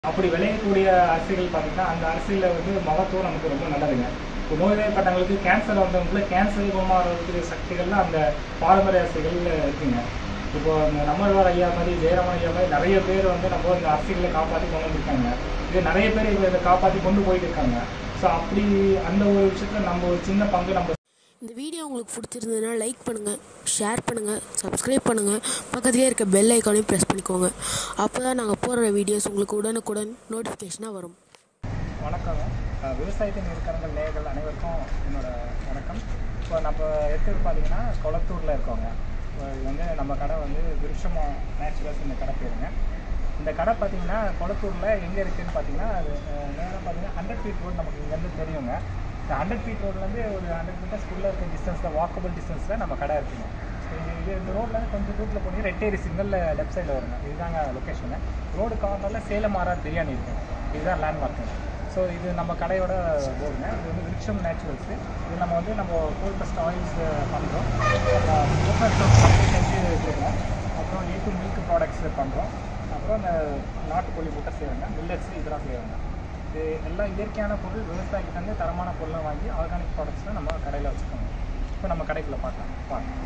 அப்படி விளையக்கூடிய அரிசிகள் பார்த்தீங்கன்னா அந்த அரிசியில் வந்து மகத்துவம் நமக்கு ரொம்ப நல்லதுங்க இப்போ நோய்வாய்ப்பட்டவங்களுக்கு கேன்சர் வந்தவங்களுக்கு கேன்சர் குணமாகக்கூடிய சக்திகள்லாம் அந்த பாரம்பரிய அரிசிகள்ல இருக்குங்க இப்போ இந்த நம்மழ்வார் ஐயா மாதிரி ஜெயராமன் ஐயா மாதிரி நிறைய பேர் வந்து நம்ம இந்த அரிசிகளை காப்பாற்றி கொண்டு வந்திருக்காங்க இது நிறைய பேர் இப்போ இதை காப்பாற்றி கொண்டு போயிட்டு இருக்காங்க ஸோ அப்படி அந்த ஒரு விஷயத்துல நம்ம ஒரு சின்ன பங்கு நம்ம இந்த வீடியோ உங்களுக்கு பிடிச்சிருந்ததுன்னா லைக் பண்ணுங்கள் ஷேர் பண்ணுங்கள் சப்ஸ்கிரைப் பண்ணுங்கள் பக்கத்துலேயே இருக்க பெல் ஐக்கானையும் ப்ரெஸ் பண்ணிக்கோங்க அப்போ தான் நாங்கள் போடுற வீடியோஸ் உங்களுக்கு உடனுக்குடன் நோட்டிஃபிகேஷனாக வரும் வணக்கம் அஹ் விவசாயத்தின் இருக்கிறவங்கள் நேயர்கள் அனைவருக்கும் என்னோட வணக்கம் இப்போ நம்ம இருக்கிறது பார்த்தீங்கன்னா கொளத்தூரில் இருக்கோங்க இப்போ இது வந்து நம்ம கடை வந்து விருஷமா நேச்சுரல்ஸ் இந்த கடை பேருங்க இந்த கடை பார்த்தீங்கன்னா கொளத்தூரில் எங்கே இருக்குதுன்னு பார்த்தீங்கன்னா அது நேரம் பார்த்தீங்கன்னா ஹண்ட்ரட் ஃபீட் ரோடு நமக்கு இங்கேருந்து தெரியுங்க இந்த ஹண்ட்ரட் ஃபீட் ரோட்லேருந்து ஒரு ஹண்ட்ரட் மீட்டர்ஸ்க்குள்ளே இருக்க டிஸ்டன்ஸில் வாக்கபிள் டிஸ்டன்ஸில் நம்ம கடை இருக்குங்க So இது இது இந்த ரோட்லேருந்து கொஞ்சம் தூரத்தில் போனீங்க ரெட்டேரி சிங்கிள் லெஃப்ட் சைடில் வருங்க இதுதாங்க லொக்கேஷனு ரோடு கார்னரில் சேலம் ஆர்ஆர் பிரியாணி இருக்குங்க இதுதான் லேண்ட்மார்க்குங்க ஸோ இது நம்ம கடையோட போர்டுங்க இது வந்து விருட்சம் நேச்சுரல்ஸு இது நம்ம வந்து நம்ம கோல்ட் ஃபஸ்ட் ஆயில்ஸ் பண்ணுறோம் செஞ்சு கொடுக்குறோம் அப்புறம் ஏ டு மில்க் ப்ராடக்ட்ஸ் பண்ணுறோம் அப்புறம் இந்த நாட்டுக்கோழி முட்டை செய்வாங்க மில்லட்ஸ் இதெல்லாம் செய்வாங்க இது எல்லாம் இயற்கையான பொருள் விவசாயிக்கிட்டேருந்து தரமான பொருளை வாங்கி ஆர்கானிக் ப்ராடக்ட்ஸில் நம்ம கடையில் வச்சுக்கோங்க இப்போ நம்ம கடைக்குள்ளே பார்க்கலாம் பார்க்கலாம்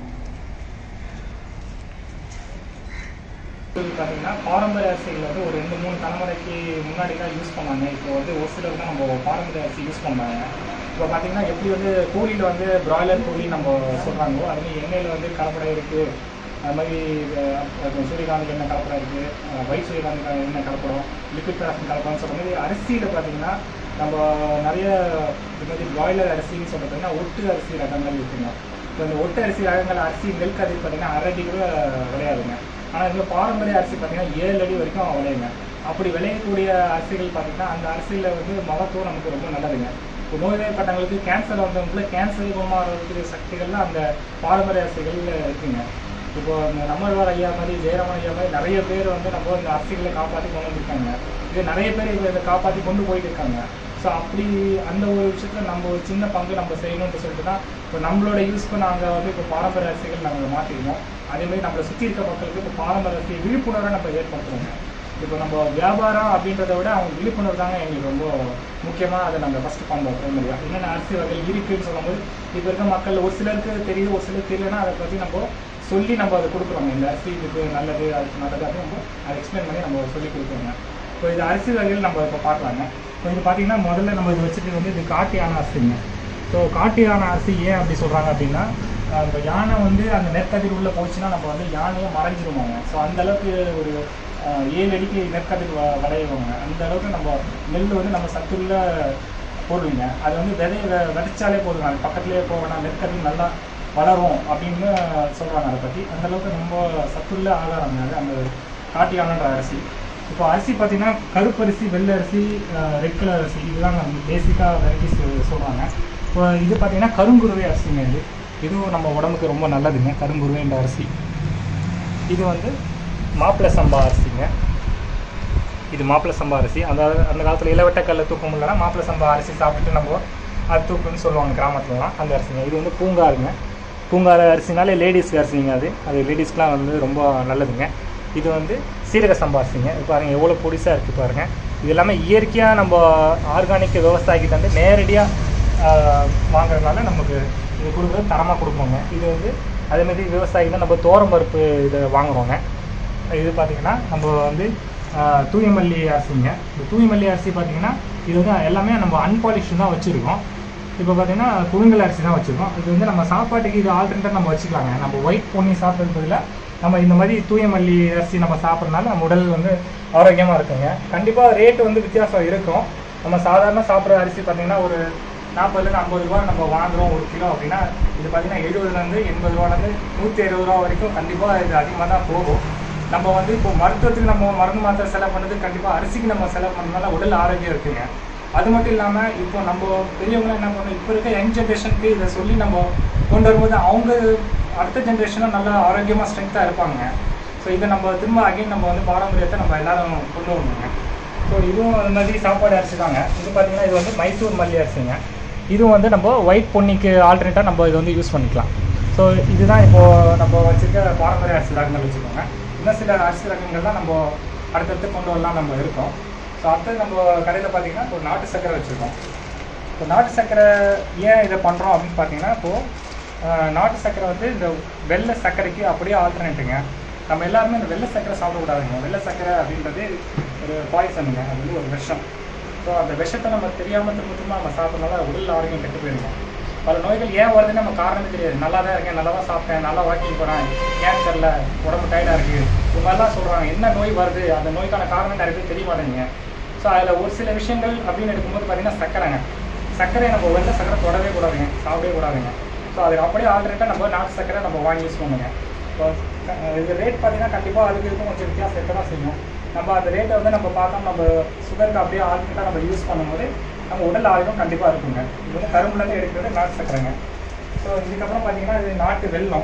இது பார்த்தீங்கன்னா பாரம்பரிய அரிசிகள் வந்து ஒரு ரெண்டு மூணு தலைமுறைக்கு முன்னாடி தான் யூஸ் பண்ணாங்க இப்போ வந்து ஒரு சிலர் தான் நம்ம பாரம்பரிய அரிசி யூஸ் பண்ணாங்க இப்போ பார்த்தீங்கன்னா எப்படி வந்து கோழியில் வந்து பிராய்லர் கோழி நம்ம சொல்கிறாங்களோ அது மாதிரி எண்ணெயில் வந்து கலப்படம் இருக்குது அது மாதிரி அஹ், சூரியகாந்தி எண்ணெய் கலப்படம் இருக்குது ஒயிட் சூரியகாந்தி எண்ணெய் கலப்படம் லிக்விட் பிளாஸ்டிக் கலப்படம் சொல்கிற மாதிரி அரிசியில் பார்த்தீங்கன்னா நம்ம நிறைய இது மாதிரி பிராய்லர் அரிசின்னு சொல்கிறது பார்த்தீங்கன்னா ஒட்டு அரிசி ரகங்கள் இருக்குங்க இப்போ இந்த ஒட்டு அரிசி ரகங்கள் அரிசி நெல் கதிர் பார்த்தீங்கன்னா அரை அடி கூட விளையாதுங்க ஆனால் இந்த பாரம்பரிய அரிசி பார்த்தீங்கன்னா ஏழு அடி வரைக்கும் விளையுங்க அப்படி விளையக்கூடிய அரிசிகள் பார்த்தீங்கன்னா அந்த அரிசியில் வந்து மகத்துவம் நமக்கு ரொம்ப நல்லதுங்க இப்போ நோய்வாய்ப்பட்டவங்களுக்கு கேன்சர் வந்தவங்களுக்கு கேன்சர் குணமாகக்கூடிய சக்திகள்லாம் அந்த பாரம்பரிய அரிசிகள்ல இருக்குங்க இப்போ இந்த நம்மழ்வார் ஐயா மாதிரி ஜெயராமன் ஐயா மாதிரி நிறைய பேர் வந்து நம்ம இந்த அரிசிகளை காப்பாற்றி கொண்டு வந்திருக்காங்க இது நிறைய பேர் இப்போ இதை காப்பாற்றி கொண்டு போயிட்டு இருக்காங்க ஸோ அப்படி அந்த ஒரு விஷயத்துல நம்ம ஒரு சின்ன பங்கு நம்ம செய்யணும்னு சொல்லிட்டு தான் இப்போ நம்மளோட யூஸ்க்கு நாங்கள் வந்து இப்போ பாரம்பரிய அரிசிகள் நாங்கள் மாற்றிருக்கோம் அதேமாதிரி நம்மளை சுற்றி இருக்க மக்களுக்கு இப்போ பாரம்பரிய அரிசி விழிப்புணர்வை நம்ம ஏற்படுத்துறோங்க இப்போ நம்ம வியாபாரம் அப்படின்றத விட அவங்க விழிப்புணர்வு தாங்க எங்களுக்கு ரொம்ப முக்கியமாக அதை நாங்கள் ஃபஸ்ட்டு பண்ணுறோம் பிரைமரியாக என்னென்ன அரிசி வகை இருக்குன்னு சொல்லும்போது இப்போ இருக்க மக்கள் ஒரு சிலருக்கு தெரியுது ஒரு சிலருக்கு தெரியலன்னா அதை பற்றி நம்ம சொல்லி நம்ம அதை கொடுக்குறோங்க இந்த அரிசி இதுக்கு நல்லது அதுக்கு நல்லது அப்படின்னு நம்ம அதை எக்ஸ்பிளைன் பண்ணி நம்ம சொல்லி கொடுக்குறோங்க இப்போ இது அரிசி வகைகள் நம்ம இப்போ பார்க்கலாங்க இப்போ இது பார்த்தீங்கன்னா முதல்ல நம்ம இது வச்சுட்டு வந்து இது காட்டு யானை அரிசிங்க ஸோ காட்டு யானை அரிசி ஏன் அப்படி சொல்கிறாங்க அப்படின்னா அஹ் இப்போ யானை வந்து அந்த நெற்கதிர் உள்ள போச்சுன்னா நம்ம வந்து யானையை மறைஞ்சிருவாங்க ஸோ அந்த அளவுக்கு ஒரு அஹ், ஏழு அடிக்கு நெற்கதிர் வ வளையுவாங்க அந்த அளவுக்கு நம்ம நெல் வந்து நம்ம சத்துள்ள பொருளுங்க அது வந்து விதைய வெ- விதைச்சாலே போதுங்க அது பக்கத்துலேயே போகணும் நெற்கதிர் நல்லா வளரும் அப்படின்னு சொல்கிறாங்க அதை பற்றி அந்த அளவுக்கு ரொம்ப சத்துள்ள ஆகாரங்க அது அந்த காட்டு யானைன்ற அரிசி இப்போ அரிசி பார்த்தீங்கன்னா கருப்பரிசி வெள்ளை அரிசி ரெட் கலர் அரிசி இதுதான் நம்ம பேசிக்காக வெரைட்டிஸ் சொல்கிறாங்க இப்போ இது பார்த்தீங்கன்னா கருங்குருவை அரிசிங்க இது இதுவும் நம்ம உடம்புக்கு ரொம்ப நல்லதுங்க கருங்குருவைன்ற அரிசி இது வந்து மாப்பிள்ளை சம்பா அரிசிங்க இது மாப்பிள்ளை சம்பா அரிசி அதாவது அந்த காலத்தில் இளவட்டக்கல்ல தூக்க முடியலன்னா மாப்பிள்ளை சம்பா அரிசி சாப்பிட்டு நம்ம அது தூக்குன்னு சொல்லுவாங்க கிராமத்துலலாம் அந்த அரிசிங்க இது வந்து பூங்காருங்க பூங்காறு அரிசினாலே லேடிஸ்க்கு அரிசிங்க அது அது லேடிஸ்க்குலாம் வந்து ரொம்ப நல்லதுங்க இது வந்து சீரக சம்பா அரிசிங்க இது பாருங்க எவ்வளோ பொடிசாக இருக்குது பாருங்க இது எல்லாமே இயற்கையாக நம்ம ஆர்கானிக் விவசாயிக்கிட்ட வந்து நேரடியாக வாங்குறதுனால நமக்கு இது கொடுக்குறது தரமாக கொடுப்போங்க இது வந்து அதேமாதிரி விவசாயி தான் நம்ம தோரம் பருப்பு இதை வாங்குறோங்க இது பார்த்தீங்கன்னா நம்ம வந்து ஆஹ், தூயமல்லி அரிசிங்க இந்த தூயமல்லி அரிசி பார்த்தீங்கன்னா இது வந்து எல்லாமே நம்ம அன்பாலிஷ்டு தான் வச்சுருக்கோம் இப்போ பார்த்தீங்கன்னா புழுங்கல் அரிசி தான் வச்சுருக்கோம் இது வந்து நம்ம சாப்பாட்டுக்கு இது ஆல்டர்னேட்டாக நம்ம வச்சுக்கலாங்க நம்ம ஒயிட் பொன்னி சாப்பிட்றது பதிலாக நம்ம இந்த மாதிரி தூயமல்லி அரிசி நம்ம சாப்பிட்றதுனால நம்ம உடல் வந்து ஆரோக்கியமாக இருக்குங்க கண்டிப்பாக ரேட் வந்து வித்தியாசம் இருக்கும் நம்ம சாதாரண சாப்பிட்ற அரிசி பார்த்தீங்கன்னா ஒரு நாற்பதுலேருந்து ஐம்பது ரூபா நம்ம வாங்குறோம் ஒரு கிலோ அப்படின்னா இது பார்த்தீங்கன்னா எழுபதுலேருந்து எண்பது ரூபாலேருந்து நூற்றி இருபது ரூபா வரைக்கும் கண்டிப்பாக இது அதிகமாக தான் போகும் நம்ம வந்து இப்போ மருத்துவத்துக்கு நம்ம மருந்து மாத்திரை செலவு பண்ணது கண்டிப்பாக அரிசிக்கு நம்ம செலவு பண்ணனால உடல் ஆரோக்கியம் இருக்குங்க அது மட்டும் இல்லாமல் இப்போ நம்ம பெரியவங்க என்ன பண்ணணும் இப்போ இருக்க யங் ஜென்ரேஷனுக்கு இதை சொல்லி நம்ம கொண்டு வரும்போது அவங்க அடுத்த ஜென்ரேஷனும் நல்லா ஆரோக்கியமாக ஸ்ட்ரென்த்தாக இருப்பாங்க ஸோ இதை நம்ம திரும்ப அகைன் நம்ம வந்து பாரம்பரியத்தை நம்ம எல்லாரும் கொண்டு வரணுங்க ஸோ இதுவும் அது மாதிரி சாப்பாடு அரிசி தாங்க இது பார்த்தீங்கன்னா இது வந்து மைசூர் மல்லி அரிசிங்க இதுவும் வந்து நம்ம ஒயிட் பொன்னிக்கு ஆல்டர்னேட்டாக நம்ம இது வந்து யூஸ் பண்ணிக்கலாம் ஸோ இதுதான் இப்போது நம்ம வச்சுருக்க பாரம்பரிய அரிசி ரகங்கள் வச்சுக்கோங்க இன்னும் சில அரிசி ரகங்கள்லாம் நம்ம அடுத்தடுத்து கொண்டு வரலாம் நம்ம இருக்கோம் ஸோ அடுத்தது நம்ம கடையில் பார்த்தீங்கன்னா ஒரு நாட்டு சக்கரை வச்சுருக்கோம் இப்போ நாட்டு சக்கரை ஏன் இதை பண்ணுறோம் அப்படின்னு பார்த்தீங்கன்னா இப்போது நாட்டு சக்கரை வந்து இந்த வெள்ளை சர்க்கரைக்கு அப்படியே ஆல்டர்னேட்டுங்க நம்ம எல்லாருமே இந்த வெள்ளை சக்கரை சாப்பிடக்கூடாதுங்க வெள்ளை சக்கரை அப்படின்றது ஒரு பாய்சனுங்க அது வந்து ஒரு விஷம் ஸோ அந்த விஷத்தை நம்ம தெரியாமல் திரும்ப திரும்ப நம்ம சாப்பிட்றதுனால உடல் ஆரோக்கியம் கெட்டு போயிருங்க பல நோய்கள் ஏன் வருதுன்னு நம்ம காரணமே தெரியாது நல்லா தான் இருக்கேன் நல்லா தான் சாப்பிட்டேன் நல்லா வாக்கிங் போகிறேன் ஏன் தெரில உடம்பு டயர்டாக இருக்குது இது மாதிரிலாம் சொல்கிறாங்க என்ன நோய் வருது அந்த நோய்க்கான காரணம் நிறைய பேர் தெரிய மாட்டேங்குங்க ஸோ அதில் ஒரு சில விஷயங்கள் அப்படின்னு எடுக்கும்போது பார்த்தீங்கன்னா சக்கரைங்க சர்க்கரையை நம்ம வெள்ளை சக்கரை தொடவே கூடாதுங்க சாப்பிடவே கூடாதுங்க ஸோ அதுக்கு அப்படியே ஆல்ரெட்டாக நம்ம நாட்டு சக்கரை நம்ம வாங்கி யூஸ் பண்ணுங்க ஸோ இது ரேட் பார்த்தீங்கன்னா கண்டிப்பாக அதுக்கு இதுக்கும் கொஞ்சம் வித்தியாசம் இருக்க தான் செய்யும் நம்ம அந்த ரேட்டை வந்து நம்ம பார்த்தோம் நம்ம சுகருக்கு அப்படியே ஆல்ரெட்டாக நம்ம யூஸ் பண்ணும்போது நம்ம உடல் ஆரோக்கியம் கண்டிப்பாக இருக்குங்க இது வந்து கரும்புலேருந்து எடுக்கிறது நாட்டு சக்கரைங்க ஸோ இதுக்கப்புறம் பார்த்தீங்கன்னா இது நாட்டு வெல்லம்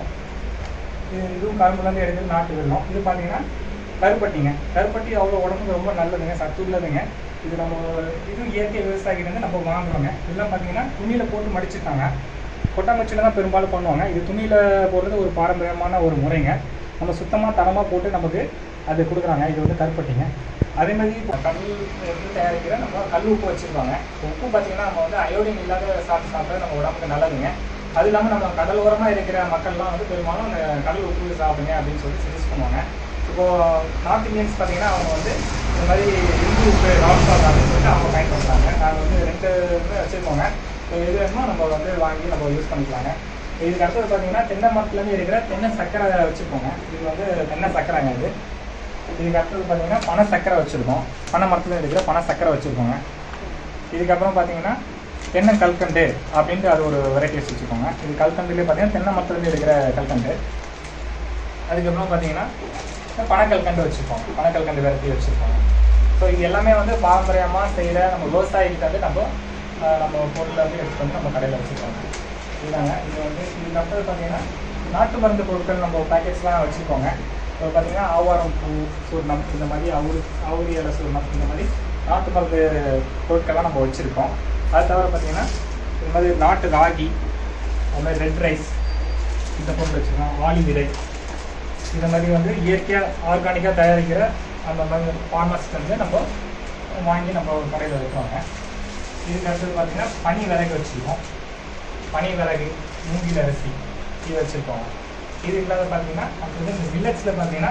இது இதுவும் கரும்புலேருந்து எடுக்கிறது நாட்டு வெல்லம் இது பார்த்தீங்கன்னா கருப்பட்டிங்க கருப்பட்டி அவ்வளோ உடம்புக்கு ரொம்ப நல்லதுங்க சத்து உள்ளதுங்க இது நம்ம இது இயற்கை விவசாயிகிட்டேருந்து நம்ம வாங்குறோங்க இதெல்லாம் பார்த்தீங்கன்னா துணியில் போட்டு மடிச்சிருக்காங்க கொட்டாங்குச்சியில் தான் பெரும்பாலும் பண்ணுவாங்க இது துணியில் போடுறது ஒரு பாரம்பரியமான ஒரு முறைங்க நம்ம சுத்தமாக தரமாக போட்டு நமக்கு அது கொடுக்குறாங்க இது வந்து கருப்பட்டிங்க அதே மாதிரி இப்போ கல் வந்து தயாரிக்கிற நம்ம கல் உப்பு வச்சுருப்பாங்க உப்பு பார்த்தீங்கன்னா நம்ம வந்து அயோடின் இல்லாத சாப்பிட்டு சாப்பிட்டா நம்ம உடம்புக்கு நல்லதுங்க அது இல்லாமல் நம்ம கடல் ஓரமாக இருக்கிற மக்கள்லாம் வந்து பெரும்பாலும் அந்த கடல் உப்பு சாப்பிடுங்க அப்படின்னு சொல்லி சஜஸ்ட் பண்ணுவாங்க இப்போது நார்த் இந்தியன்ஸ் பார்த்தீங்கன்னா அவங்க வந்து இந்த மாதிரி இந்தி உப்பு ராக் சால்ட் அப்படின்னு சொல்லிட்டு அவங்க பயன்படுத்துறாங்க நாங்கள் வந்து ரெண்டு இது வச்சுருக்கோங்க ஸோ எது வேணுமோ நம்ம வந்து வாங்கி நம்ம யூஸ் பண்ணிக்கலாங்க இதுக்கு அடுத்தது பார்த்தீங்கன்னா தென்னை மரத்துலேருந்து இருக்கிற தென்னை சக்கரை வச்சுருக்கோங்க இது வந்து தென்னை சக்கரைங்க இது இதுக்கு அடுத்தது பார்த்தீங்கன்னா பனை சக்கரை வச்சுருக்கோம் பனை மரத்தில் இருக்கிற பனை சக்கரை வச்சுருக்கோங்க இதுக்கப்புறம் பார்த்தீங்கன்னா தென்னை கல்கண்டு அப்படின்ட்டு அது ஒரு வெரைட்டிஸ் வச்சுக்கோங்க இது கல்கண்டுலேயே பார்த்தீங்கன்னா தென்னை மரத்துலேருந்து இருக்கிற கல்கண்டு அதுக்கப்புறம் பார்த்தீங்கன்னா பனக்கல்கண்டு வச்சுருக்கோம் பனக்கல்கண்டு வெரைட்டி வச்சுருக்கோம் ஸோ இது எல்லாமே வந்து பாரம்பரியமாக செய்கிற நம்ம விவசாயிகிட்ட வந்து நம்ம ஆஹ், நம்ம பொருளை வந்து எடுத்து வந்து நம்ம கடையில் வச்சுருக்கோம் இதுதாங்க இது வந்து இதுக்கு அடுத்தது பார்த்தீங்கன்னா நாட்டு மருந்து பொருட்கள் நம்ம பேக்கெட்ஸ்லாம் வச்சுருக்கோங்க இப்போ பார்த்தீங்கன்னா ஆவாரம் பூ சூர்ணம் இந்த மாதிரி அவுரி அவுரி இலை சூர்ணம் இந்த மாதிரி நாட்டு மருந்து பொருட்கள்லாம் நம்ம வச்சுருக்கோம் அது தவிர பார்த்தீங்கன்னா இந்த மாதிரி நாட்டு ராகி அது மாதிரி ரெட் ரைஸ் இந்த பொருள் வச்சுருக்கோம் ஆளி விதை இந்த மாதிரி வந்து இயற்கையாக ஆர்கானிக்காக தயாரிக்கிற அந்த மாதிரி ஃபார்மர்ஸ்ட் வந்து நம்ம வாங்கி நம்ம கடையில் வைக்கிறோங்க இதுக்கு அடுத்தது பார்த்தீங்கன்னா பனி விறகு வச்சுருக்கோம் பனி விறகு மூங்கில் அரிசி இது வச்சுருக்கோம் இது இல்லாத பார்த்தீங்கன்னா அடுத்தது இந்த மில்லட்ஸில் பார்த்தீங்கன்னா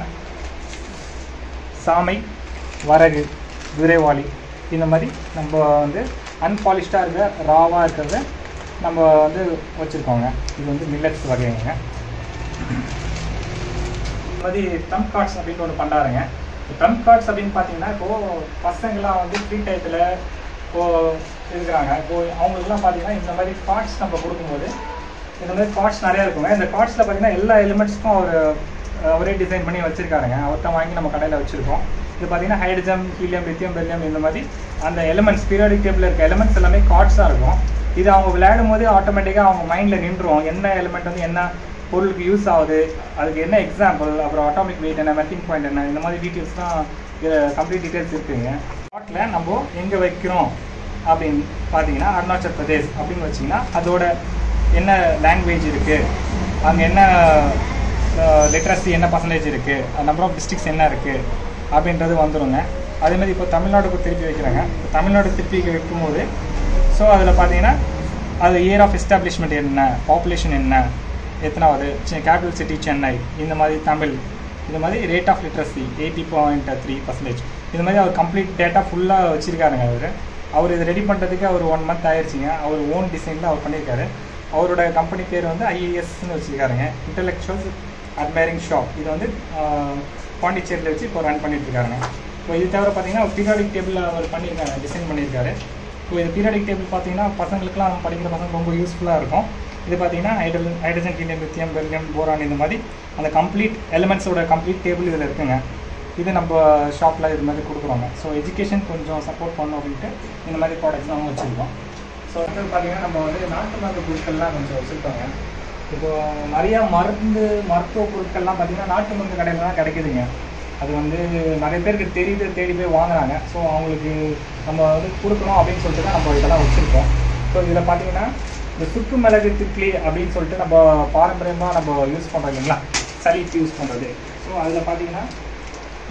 சாமை வரகு விரைவாளி இந்த மாதிரி நம்ம வந்து அன்பாலிஷ்டாக இருக்கிற ராவாக இருக்கிறத நம்ம வந்து வச்சுருக்கோங்க இது வந்து மில்லட்ஸ் வகைங்க இந்த மாதிரி ட்ரம்ப் கார்ட்ஸ் அப்படின்னு ஒன்று பண்ணுறாருங்க ட்ரம்ப் கார்ட்ஸ் அப்படின்னு பார்த்தீங்கன்னா இப்போது பசங்களாம் வந்து ஃப்ரீ டயத்தில் இப்போது இருக்கிறாங்க இப்போது அவங்களுக்குலாம் பார்த்தீங்கன்னா இந்த மாதிரி கார்ட்ஸ் நம்ம கொடுக்கும்போது இந்த மாதிரி கார்ட்ஸ் நிறையா இருக்குங்க இந்த கார்ட்ஸில் பார்த்தீங்கன்னா எல்லா எலிமெண்ட்ஸ்க்கும் அவர் அவரே டிசைன் பண்ணி வச்சுருக்காருங்க அவர்கிட்ட வாங்கி நம்ம கடையில் வச்சுருக்கோம் இது பார்த்தீங்கன்னா ஹைட்ரஜம் ஹீலியம் லித்தியம் பெரிலியம் இந்த மாதிரி அந்த எலிமெண்ட்ஸ் பீரியாடிக் டேபிளில் இருக்க எலிமெண்ட்ஸ் எல்லாமே கார்ட்ஸாக இருக்கும் இது அவங்க விளையாடும் போது ஆட்டோமேட்டிக்காக அவங்க மைண்டில் நின்றுரும் என்ன எலிமெண்ட் வந்து என்ன பொருளுக்கு யூஸ் ஆகுது அதுக்கு என்ன எக்ஸாம்பிள் அப்புறம் அட்டாமிக் வெயிட் என்ன மெல்டிங் பாயிண்ட் என்ன இந்த மாதிரி டீட்டெயில்ஸ்லாம் கம்ப்ளீட் டீட்டெயில்ஸ் இருக்குங்க ஸ்பாட்டில் நம்ம எங்கே வைக்கிறோம் அப்படின்னு பார்த்தீங்கன்னா அருணாச்சல் பிரதேஷ் அப்படின்னு வச்சிங்கன்னா அதோட என்ன லாங்குவேஜ் இருக்குது அங்கே என்ன லிட்ரஸி என்ன பர்சன்டேஜ் இருக்குது நம்பர் ஆஃப் டிஸ்ட்ரிக்ஸ் என்ன இருக்குது அப்படின்றது வந்துருங்க அதேமாதிரி இப்போ தமிழ்நாடுக்கு திருப்பி வைக்கிறாங்க இப்போ தமிழ்நாடு திருப்பி வைக்கும்போது ஸோ அதில் பார்த்தீங்கன்னா அது இயர் ஆஃப் எஸ்டாப்ளிஷ்மெண்ட் என்ன பாப்புலேஷன் என்ன எத்தனாவது கேபிட்டல் சிட்டி சென்னை இந்த மாதிரி தமிழ் இந்த மாதிரி rate of literacy eighty point three percentage இந்த மாதிரி அவர் கம்ப்ளீட் டேட்டா ஃபுல்லாக வச்சுருக்காருங்க அவர் அவர் இதை ரெடி பண்ணுறதுக்கு அவர் ஒன் மந்த் ஆயிடுச்சுங்க அவர் ஓன் டிசைனில் அவர் பண்ணியிருக்காரு அவரோட கம்பெனி பேர் வந்து ஐஏஎஸ்ன்னு வச்சுருக்காருங்க இன்டெலெக்சுவல் அட்மைரிங் ஷாப் இது வந்து ஆஹ், பாண்டிச்சேரியில் வச்சு இப்போ ரன் பண்ணிட்டு இருக்காருங்க இப்போ இது தவிர பார்த்தீங்கன்னா பீரியாடிக் டேபிள் அவர் பண்ணியிருக்காரு டிசைன் பண்ணியிருக்காரு இப்போ இது பீரியாடிக் டேபிள் பார்த்தீங்கன்னா பசங்களுக்குலாம் படிக்கிற பசங்களுக்கு ரொம்ப யூஸ்ஃபுல்லாக இருக்கும் இது பார்த்தீங்கன்னா hydrogen hydrogen helium lithium beryllium boron இந்த மாதிரி அந்த கம்ப்ளீட் எலிமெண்ட்ஸோட கம்ப்ளீட் டேபிள் இதில் இருக்குங்க இது நம்ம ஷாப்பில் இது மாதிரி கொடுக்குறோங்க ஸோ எஜுகேஷன் கொஞ்சம் சப்போர்ட் பண்ணோம் அப்படின்ட்டு இந்த மாதிரி ப்ராடக்ட்ஸ்லாம் வச்சுருக்கோம் ஸோ அடுத்தது பார்த்தீங்கன்னா நம்ம வந்து நாட்டு மருந்து பொருட்கள்லாம் கொஞ்சம் வச்சுருக்கோங்க இப்போ நிறையா மருந்து மருத்துவ பொருட்கள்லாம் பார்த்தீங்கன்னா நாட்டு மருந்து கடையில் தான் கிடைக்குதுங்க அது வந்து நிறைய பேருக்கு தெரியுது தேடி போய் வாங்குறாங்க ஸோ அவங்களுக்கு நம்ம வந்து கொடுக்கணும் அப்படின்னு சொல்லிட்டு தான் நம்ம இதெல்லாம் வச்சுருக்கோம் ஸோ இதில் பார்த்தீங்கன்னா இந்த சுக்கு மிளகு திப்ளி அப்படின்னு சொல்லிட்டு நம்ம பாரம்பரியமாக நம்ம யூஸ் பண்ணுறோம் இல்லைங்களா சளிக்கு யூஸ் பண்ணுறது ஸோ அதில் பார்த்தீங்கன்னா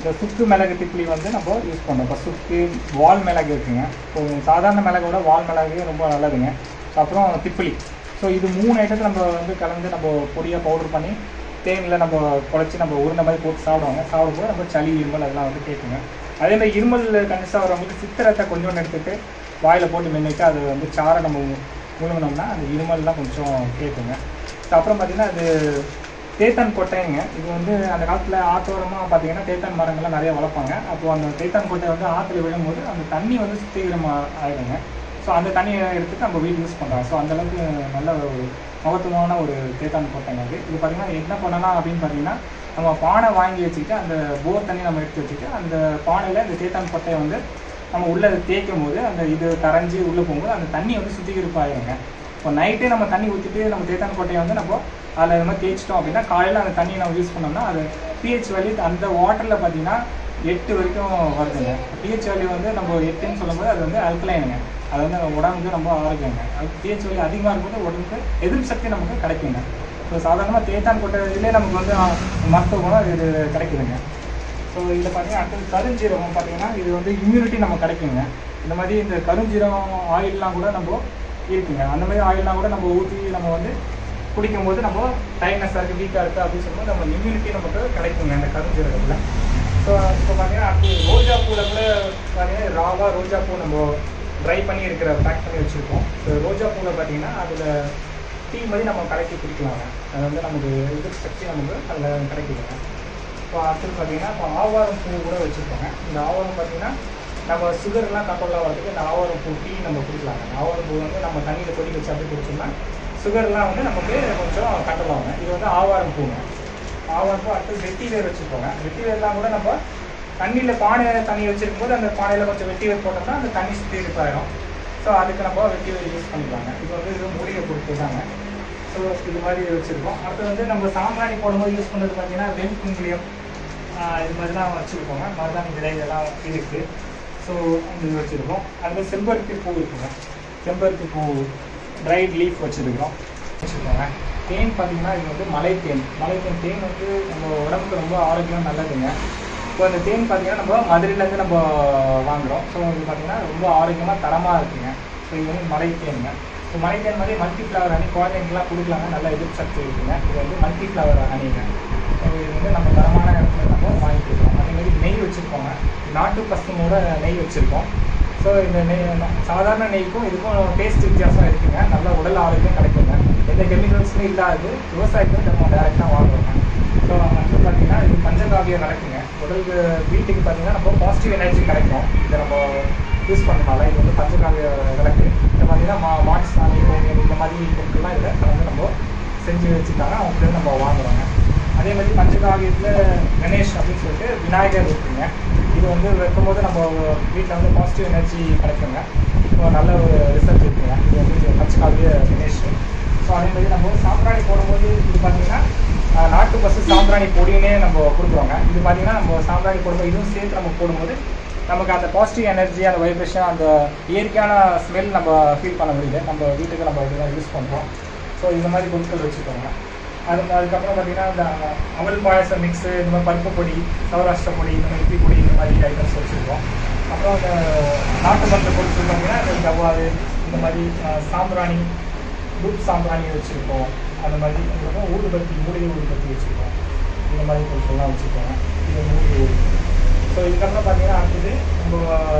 இந்த சுக்கு மிளகு திப்ளி வந்து நம்ம யூஸ் பண்ணுறோம் இப்போ சுக்கு வால் மிளகு இருக்குங்க இப்போ சாதாரண மிளகோட வால் மிளகு ரொம்ப நல்லதுங்க அப்புறம் திப்பிலி ஸோ இது மூணு ஐட்டத்தை நம்ம வந்து கலந்து நம்ம பொடியாக பவுடர் பண்ணி தேனில் நம்ம குழச்சி நம்ம உருண்டை மாதிரி போட்டு சாப்பிடுவாங்க சாப்பிடும்போது நம்ம சளி இருமல் அதெல்லாம் வந்து கேட்குங்க அதே மாதிரி இருமல் கண்டிப்பாக வரவங்களுக்கு சித்திரத்தை கொஞ்சோண்டு எடுத்துட்டு வாயில் போட்டு மென்னுட்டு அது வந்து சாரை நம்ம முழுங்கினோம்னா அந்த இருமல்லாம் கொஞ்சம் கேட்குங்க ஸோ அப்புறம் பார்த்தீங்கன்னா அது தேத்தான் கொட்டைங்க இது வந்து அந்த காலத்தில் ஆத்தோரமாக பார்த்தீங்கன்னா தேத்தான் மரங்கள்லாம் நிறைய வளர்ப்பாங்க அப்போ அந்த தேத்தான் கொட்டை வந்து ஆற்றுல விழும்போது அந்த தண்ணி வந்து சுத்திகரமாக ஆகிடுங்க ஸோ அந்த தண்ணியை எடுத்துட்டு நம்ம வீடு யூஸ் பண்ணுறோம் ஸோ அந்தளவுக்கு நல்ல ஒரு மகத்துவமான ஒரு தேத்தான் கொட்டைங்க அது இது பார்த்தீங்கன்னா என்ன பண்ணலாம் அப்படின்னு பார்த்தீங்கன்னா நம்ம பானை வாங்கி வச்சுக்கிட்டு அந்த போர் தண்ணி நம்ம எடுத்து வச்சுட்டு அந்த பானையில் இந்த தேத்தான் கொட்டையை வந்து நம்ம உள்ளே தேய்க்கும் போது அந்த இது கரைஞ்சி உள்ளே போகும்போது அந்த தண்ணி வந்து சுத்திகரிப்பாயிருங்க இப்போ நைட்டே நம்ம தண்ணி ஊற்றிட்டு நம்ம தேத்தான் கொட்டையை வந்து நம்ம அதில் இது மாதிரி தேய்ச்சிட்டோம் அப்படின்னா காலையில் அந்த தண்ணியை நம்ம யூஸ் பண்ணோம்னா அது பிஹெச் வேல்யூ அந்த வாட்டரில் பார்த்தீங்கன்னா எட்டு வரைக்கும் வருதுங்க பிஹெச் வேல்யூ வந்து நம்ம எட்டுன்னு சொல்லும்போது அது வந்து அல்கலைனுங்க அது வந்து நம்ம உடம்புக்கு ரொம்ப ஆரோக்கியங்க அது பிஹெச் வேல்யூ அதிகமாக இருக்கும்போது உடம்புக்கு எதிர்ப்பு சக்தி நமக்கு கிடைக்குங்க ஸோ சாதாரணமாக தேத்தான் கொட்டையிலே நமக்கு வந்து ஆ, மருத்துவ குணம் இது கிடைக்குதுங்க ஸோ இதில் பார்த்தீங்கன்னா அடுத்தது கருஞ்சீரகம் பார்த்தீங்கன்னா இது வந்து இம்யூனிட்டி நம்ம கிடைக்குங்க இந்த மாதிரி இந்த கருஞ்சீரகம் ஆயிலெலாம் கூட நம்ம இருக்குங்க அந்த மாதிரி ஆயிலெலாம் கூட நம்ம ஊற்றி நம்ம வந்து குடிக்கும்போது நம்ம டைட்னஸாக இருக்குது வீக்காக இருக்குது அப்படின்னு சொல்லும்போது நம்ம இம்யூனிட்டி நமக்கு கிடைக்குங்க இந்த கருஞ்சீரகத்தில் ஸோ இப்போ பார்த்தீங்கன்னா அடுத்து ரோஜா பூவில் கூட பார்த்தீங்கன்னா ராவா ரோஜா பூ நம்ம ட்ரை பண்ணி இருக்கிற பேக் பண்ணி வச்சுருக்கோம் ஸோ ரோஜா பூவில் பார்த்தீங்கன்னா அதில் டீ மாதிரி நம்ம கலக்கி குடிக்கலாங்க அது வந்து நமக்கு எதிர்ப்பு சக்தி நமக்கு அதில் கிடைக்குதுங்க இப்போ அடுத்தது பார்த்தீங்கன்னா இப்போ ஆவாரம் பூ கூட வச்சுருக்கோங்க இந்த ஆவாரம் பார்த்தீங்கன்னா நம்ம சுகர்லாம் கண்ட்ரோலாக வரதுக்கு இந்த ஆவாரம் பூ டீ நம்ம குடிக்கலாங்க ஆவாரம் பூ வந்து நம்ம தண்ணியில் கொதிக்க வச்சு அப்படி குடிச்சோம்னா சுகர்லாம் வந்து நமக்கு கொஞ்சம் கண்ட்ரோல் ஆகுங்க இது வந்து ஆவாரம் பூங்க ஆவாரம் பூ அடுத்தது வெட்டி வேர் வச்சுருக்கோங்க வெட்டி வேர்லாம் கூட நம்ம தண்ணியில் பானை தண்ணி வச்சிருக்கும் போது அந்த பானையில் கொஞ்சம் வெட்டி வேர் போட்டோம்னா அந்த தண்ணி சுற்றி இருப்பாயிரும் ஸோ அதுக்கு நம்ம வெட்டி வேர் யூஸ் பண்ணிக்கலாங்க இது வந்து இது மூலிகை பொருட்கள் தாங்க ஸோ இது மாதிரி வச்சுருக்கோம் அடுத்து வந்து நம்ம சாம்பிராணி போடும்போது யூஸ் பண்ணுறது பார்த்தீங்கன்னா வெண்குங்கிலியம் ஆஹ் இது மாதிரி தான் வச்சுருக்கோங்க மருதாணி விதை இதெல்லாம் இருக்குது ஸோ இது வச்சுருக்கோம் அது செம்பருத்தி பூ இருக்குங்க செம்பருத்தி பூ ட்ரைட் லீஃப் வச்சுருக்கோம் வச்சுருக்கோங்க தேன் பார்த்தீங்கன்னா இது வந்து மலை தேன் மலை தேன் தேன் வந்து நம்ம உடம்புக்கு ரொம்ப ஆரோக்கியம் நல்லதுங்க இப்போ இந்த தேன் பார்த்தீங்கன்னா நம்ம மதுரையிலேருந்து நம்ம வாங்குறோம் ஸோ இது பார்த்தீங்கன்னா ரொம்ப ஆரோக்கியமாக தரமாக இருக்குங்க ஸோ இது வந்து மலை தேனுங்க ஸோ மலை தேன் மாதிரி மல்டி ஃப்ளவர் ஹனி குழந்தைங்களுக்குலாம் கொடுக்கலாங்க நல்ல எதிர்ப்பு சக்தி இருக்குங்க இது வந்து மல்டி ஃப்ளவர் ஹனிங்க ஸோ இது வந்து நம்ம தரமான இடத்துல நம்ம வாங்கிக்கலாம் அதே மாதிரி நெய் வச்சுருக்கோங்க நாட்டு பசுமோட நெய் வச்சுருக்கோம் ஸோ இந்த நெய் சாதாரண நெய்க்கும் இதுக்கும் டேஸ்ட் வித்தியாசம் இருக்குங்க நல்ல உடல் ஆரோக்கியம் கிடைக்குங்க எந்த கெமிக்கல்ஸுமே இல்லாது விவசாயத்துக்கு நம்ம டேரெக்டாக வாங்குறோங்க ஸோ வந்து பார்த்தீங்கன்னா இது பஞ்சகாவியம் நடக்குங்க உடலுக்கு வீட்டுக்கு பார்த்தீங்கன்னா நம்ம பாசிட்டிவ் எனர்ஜி கிடைக்கும் இதை நம்ம யூஸ் பண்ணனால இது வந்து பஞ்சகாவிய விளக்கு இதை பார்த்தீங்கன்னா மா மாட்டு சாமி கோவில் இந்த மாதிரி பொருட்கள்லாம் இதில் கலந்து நம்ம செஞ்சு வச்சுருக்காங்க அவங்களுக்கு நம்ம வாங்குறோங்க அதே மாதிரி பஞ்சகாவியத்தில் கணேஷ் அப்படின்னு சொல்லிட்டு விநாயகர் இருக்குங்க இது வந்து வைக்கும்போது நம்ம வீட்டில் வந்து பாசிட்டிவ் எனர்ஜி கிடைக்குங்க ஸோ நல்ல ஒரு ரிசல்ட் இருக்குங்க இது வந்து பஞ்சகாவிய கணேஷ் ஸோ அதே மாதிரி நம்ம சாம்பிராணி போடும்போது இது பார்த்தீங்கன்னா ஆஹ், நாட்டு பசு சாம்பிராணி பொடினே நம்ம கொடுக்குறோங்க இது பார்த்தீங்கன்னா நம்ம சாம்பிராணி போடும்போது இதுவும் சேர்த்து நம்ம போடும்போது நமக்கு அந்த பாசிட்டிவ் எனர்ஜி அந்த வைப்ரேஷன் அந்த இயற்கையான ஸ்மெல் நம்ம ஃபீல் பண்ண முடியுது நம்ம வீட்டுக்கு நம்ம இதெல்லாம் யூஸ் பண்ணுறோம் ஸோ இந்த மாதிரி பொருட்கள் வச்சுக்கோங்க அது அதுக்கப்புறம் பார்த்தீங்கன்னா இந்த அவல் பாயசம் மிக்ஸு இந்த மாதிரி பருப்பு பொடி சௌராஷ்டிர பொடி இந்த மாதிரி இட்லி பொடி இந்த மாதிரி ஐட்டம்ஸ் வச்சுருக்கோம் அப்புறம் இந்த நாட்டு மருந்து பொருட்கள் பார்த்தீங்கன்னா இந்த ஜவ்வாது இந்த மாதிரி ஆஹ், சாம்பிராணி தூப் சாம்பிராணி வச்சுருக்கோம் அந்த மாதிரி அதுக்கப்புறம் ஊதுபத்தி மூலிகை ஊதுபத்தி வச்சுருக்கோம் இந்த மாதிரி பொருட்கள்லாம் வச்சுருக்கோங்க இது மூலிகை ஊதுபத்தி ஸோ இதுக்கப்புறம் பார்த்தீங்கன்னா அடுத்தது நம்ம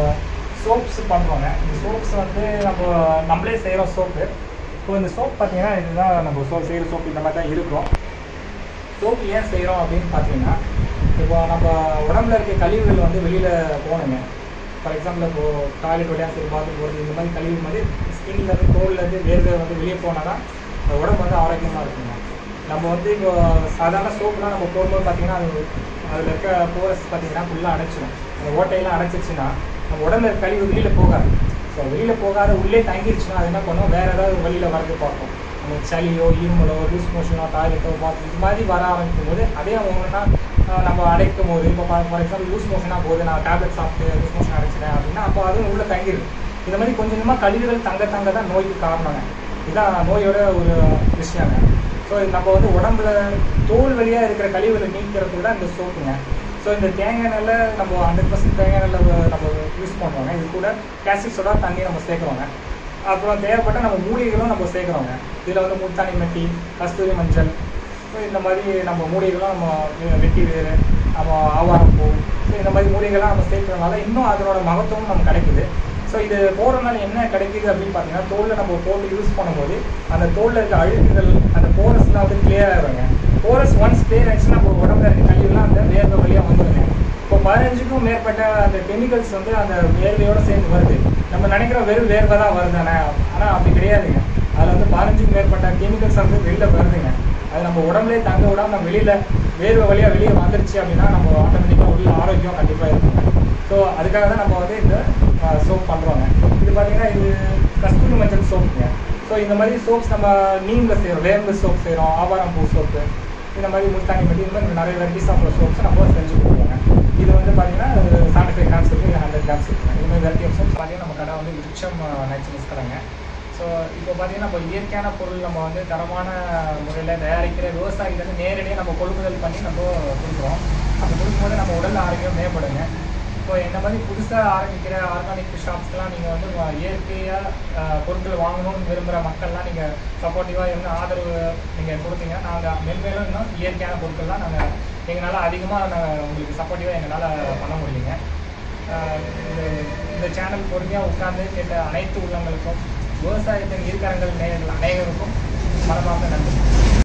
சோப்ஸ் பண்ணுறோங்க இந்த சோப்ஸ் வந்து நம்ம நம்மளே செய்கிறோம் சோப்பு இப்போ இந்த சோப் பார்த்தீங்கன்னா இதுதான் நம்ம சோ செய்கிற சோப்பு இந்த மாதிரி தான் இருக்கும் சோப்பு ஏன் செய்கிறோம் அப்படின்னு பார்த்தீங்கன்னா இப்போ நம்ம உடம்புல இருக்க கழிவுகள் வந்து வெளியில் போகணுங்க ஃபார் எக்ஸாம்பிள் இப்போ டாய்லெட் வழியாக சரி பாத்ரூம் போகிறது இந்த மாதிரி கழிவு மாதிரி ஸ்கின்லேருந்து தோல்லேருந்து வேர்வை வந்து வெளியே போனால் தான் அந்த உடம்பு வந்து ஆரோக்கியமாக இருக்குங்க நம்ம வந்து இப்போ சாதாரண சோப்புலாம் நம்ம போடும்போது பார்த்தீங்கன்னா அது அதில் இருக்க போரஸ் பார்த்தீங்கன்னா ஃபுல்லாக அடைச்சிடும் அந்த ஓட்டையெல்லாம் அடைச்சிச்சுன்னா நம்ம உடம்புல இருக்க கழிவு வெளியில் போகாது ஸோ வெளியில் போகாத உள்ளே தங்கிருச்சுன்னா அது என்ன பண்ணும் வேறு ஏதாவது வழியில் வரது பார்க்கும் நம்ம சளியோ இருமலோ லூஸ் மோஷனோ டாய்லெட்டோ பாத்ரூம் இது மாதிரி வர ஆரம்பிக்கும் போது அதே ஒன்றுனா நம்ம அடைக்கும் போது இப்போ ஃபார் எக்ஸாம்பிள் லூஸ் மோஷனாக போகுது நான் டேப்லெட் சாப்பிட்டு லூஸ் மோஷன் அடைச்சிட்டேன் அப்படின்னா அப்போ அதுவும் உள்ளே தங்கிடும் இந்த மாதிரி கொஞ்சம் கொஞ்சமாக கழிவுகள் தங்க தங்க தான் நோய்க்கு காரணங்க இதுதான் நோயோட ஒரு விஷயங்க ஸோ நம்ம வந்து உடம்புல தோல் வழியாக இருக்கிற கழிவுகளை நீக்கிறதுக்கு தான் இந்த சோப்புங்க ஸோ இந்த தேங்காய் எண்ணெயில் நம்ம ஹண்ட்ரட் பர்சன்ட் தேங்காய் எண்ணெயில் நம்ம யூஸ் பண்ணுவாங்க இது கூட கேஸ்டிக் சோடா தண்ணி நம்ம சேர்க்குறோங்க அப்புறம் தேவைப்பட்ட நம்ம மூலிகைகளும் நம்ம சேர்க்குறோங்க இதில் வந்து முத்தானி மெட்டி கஸ்தூரி மஞ்சள் ஸோ இந்த மாதிரி நம்ம மூலிகைகளும் நம்ம வெ- வெட்டி வேறு நம்ம ஆவாரம்பூ ஸோ இந்த மாதிரி மூலிகைலாம் நம்ம சேர்க்கறதுனால இன்னும் அதனோட மகத்துவம் நமக்கு கிடைக்குது ஸோ இது போடுறதுனால என்ன கிடைக்குது அப்படின்னு பார்த்தீங்கன்னா தோலில் நம்ம போட்டு யூஸ் பண்ணும்போது அந்த தோலில் இருக்க அழுக்குகள் அந்த போரஸ்லாம் வந்து கிளியர் ஆகிடுங்க போரஸ் ஒன்ஸ் கிளியர் ஆயிடுச்சுன்னா நம்ம உடம்புல இருக்க கழிவுலாம் அந்த வேர்வை வழியாக வந்துடுங்க இப்போ பதினஞ்சுக்கும் மேற்பட்ட அந்த கெமிக்கல்ஸ் வந்து அந்த வேர்வையோட சேர்ந்து வருது நம்ம நினைக்கிற வெறும் வேர்வை தான் வருதானே ஆனால் அப்படி கிடையாதுங்க அதில் வந்து பதினஞ்சுக்கும் மேற்பட்ட கெமிக்கல்ஸ் வந்து வெளில வருதுங்க அது நம்ம உடம்புலே தங்க விடாம நம்ம வெளியில வேர்வை வழியா வெளியே வந்துருச்சு அப்படின்னா நம்ம ஆட்டோமேட்டிக்காக உள்ள ஆரோக்கியம் கண்டிப்பாக இருக்குங்க ஸோ அதுக்காக தான் நம்ம வந்து இந்த சோப் பண்ணுறோங்க இது பார்த்தீங்கன்னா இது கஸ்தூரி மஞ்சள் சோப்புங்க ஸோ இந்த மாதிரி சோப்ஸ் நம்ம நீங்கில் செய்கிறோம் வேம்பு சோப் செய்கிறோம் ஆவாரம்பூ சோப்பு இந்த மாதிரி முல்தானி மெட்டி இந்த மாதிரி நிறைய வெரைட்டிஸ் ஆஃப் சோப்ஸ் நம்ம செஞ்சு கொடுக்குறோங்க இது வந்து பார்த்தீங்கன்னா செவன்டி ஃபைவ் கிராம்ஸ் இருக்குது ஹண்ட்ரட் கிராம்ஸ் இருக்குங்க இந்த மாதிரி வெரைட்டி ஆஃப் சோப் பார்த்தீங்கன்னா நம்ம கடை வந்து விருட்சம் நேச்சுரல்ஸ் கடைங்க ஸோ இப்போ பார்த்தீங்கன்னா நம்ம இயற்கையான பொருள் நம்ம வந்து தரமான முறையில் தயாரிக்கிற விவசாயிகிட்ட நேரடியாக நம்ம கொள்முதல் பண்ணி நம்ம கொடுக்குறோம் அப்படி கொடுக்கும்போது நம்ம உடல் ஆரோக்கியம் மேம்படுங்க இப்போ இந்த மாதிரி புதுசாக ஆரம்பிக்கிற ஆர்கானிக் ஷாப்ஸ்லாம் நீங்கள் வந்து வா- இயற்கையாக பொருட்கள் வாங்கணும்னு விரும்புகிற மக்கள்லாம் நீங்கள் சப்போர்ட்டிவாக இருந்து ஆதரவு நீங்கள் கொடுத்தீங்கன்னா நாங்கள் மென்மேலும் இன்னும் இயற்கையான பொருட்கள்லாம் நாங்கள் எங்களால் அதிகமாக நாங்கள் உங்களுக்கு சப்போர்ட்டிவாக எங்களால் பண்ண முடியுங்க ஆஹ் இந்த இந்த சேனல் பொறுமையாக உட்கார்ந்து கேட்ட அனைத்து உள்ளங்களுக்கும் விவசாயத்தின் ஈர்க்கரங்கள் நேயர்கள் அனைவருக்கும் மனமார்ந்த நன்றி